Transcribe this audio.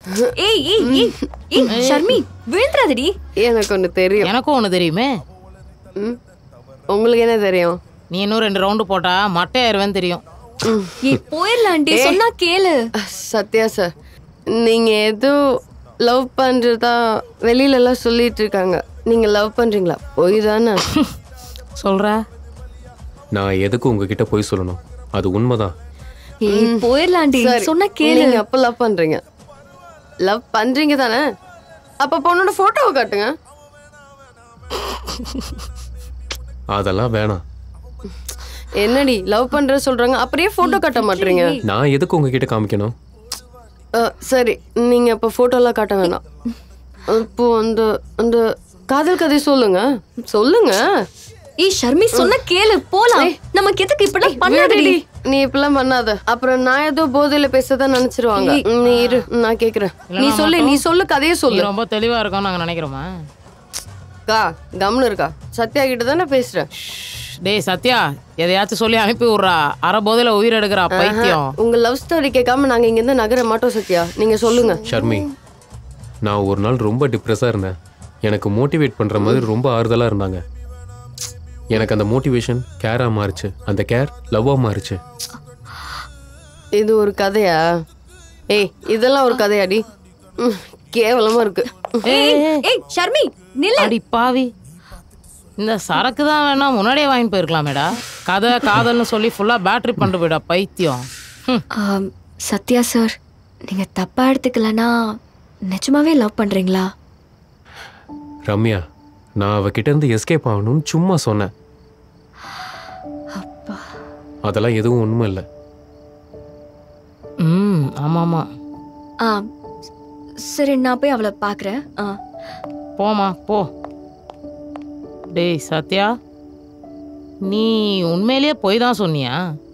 ஏய் ஏய் ஏய் ஏய் ஷர்மி விழுந்துறாதடி எனக்கு ஒன்று தெரியும் எனக்கும் ஒன்று தெரியுமே ம் உங்களுக்கு என்ன தெரியும் நீ இன்னும் ரெண்டு ரவுண்டு போட்டா மட்டையாயிருவேன்னு தெரியும் ஏய் போயிடலாண்டி சொன்னா கேளு சத்யா சார் நீங்கள் ஏதோ லவ் பண்ணுறதா வெளியிலலாம் சொல்லிட்டு இருக்காங்க நீங்கள் லவ் பண்ணுறீங்களா போய் தானே சொல்ற நான் எதுக்கு உங்ககிட்ட போய் சொல்லணும் அது உண்மைதான் ஏய் போயிடலாண்டி சரி சொன்னா கேளு நீங்கள் அப்போ லவ் பண்ணுறீங்க லவ் பண்ணுறீங்க தானே அப்போ பொண்ணோட ஃபோட்டோவை காட்டுங்க அதெல்லாம் வேணாம் என்னடி லவ் பண்ற சொல்றாங்க அப்படியே போட்டோ காட்ட மாட்டீங்க நான் எதுக்கு உங்ககிட்ட காமிக்கணும் அஹ், சரி நீங்க அப்ப போட்டோலாம் காட்ட வேணாம் இப்போ அந்த அந்த காதல் கதை சொல்லுங்க சொல்லுங்க ஏய் ஷர்மி சொன்னா கேளு போலாம் நமக்கு எதுக்கு இப்படிலாம் பண்ணாதடி விடுடி. நீ இப்பெல்லாம் பண்ணாத அப்புறம் நான் ஏதோ போதையில பேசதான் நினைச்சிருவாங்க நீ இரு நான் கேக்குறேன் நீ சொல்லு நீ சொல்லு கதையை நீ சொல்லு ரொம்ப தெளிவா இருக்கோம்னு நாங்க நினைக்கிறோமா கா கம்னு இருக்கா சத்யா கிட்ட தானே பேசுறேன் டேய் சத்யா எதையாச்சும் சொல்லி அனுப்பி விட்றா அரை போதையில உயிர் எடுக்கிறா பைத்தியம் உங்க லவ் ஸ்டோரி கேட்காம நாங்க இங்க இருந்து நகர மாட்டோம் சத்யா நீங்க சொல்லுங்க ஷர்மி நான் ஒரு நாள் ரொம்ப டிப்ரெஸ்ஸாக இருந்தேன் எனக்கு மோட்டிவேட் பண்ணுற மாதிரி ரொம்ப ஆறுதலாக இருந்தாங்க எனக்கு அந்த மோட்டிவேஷன் கேராக மாறுச்சு அந்த கேர் லவ்வாக மாறுச்சு இது ஒரு கதையா ஏய் இதெல்லாம் ஒரு கதையாடி ம், கேவலமா இருக்கு ஏய் ஏய் ஷர்மி நில்லு அடி பாவி இந்த சரக்கு தான் வேணா முன்னாடியே வாங்கி போயிருக்கலாமேடா கதை காதல்னு சொல்லி ஃபுல்லா பேட்டரி பண்ணிட்டு போயிடா பைத்தியம் ஹம். ஆம், சத்யா சார் நீங்க தப்பா எடுத்துக்கலனா நிஜமாவே லவ் பண்றீங்களா ரம்யா நான் அவகிட்ட இருந்து எஸ்கேப் ஆகணும்னு சும்மா சொன்னேன் அதெல்லாம் எதுவும் உண்மை இல்லை ம் ஆமா ஆமா ஆ சரி நான் போய் அவளை பார்க்குறேன் ஆ போமா போ டேய் சத்யா நீ உண்மையிலேயே போய் தான் சொன்னியா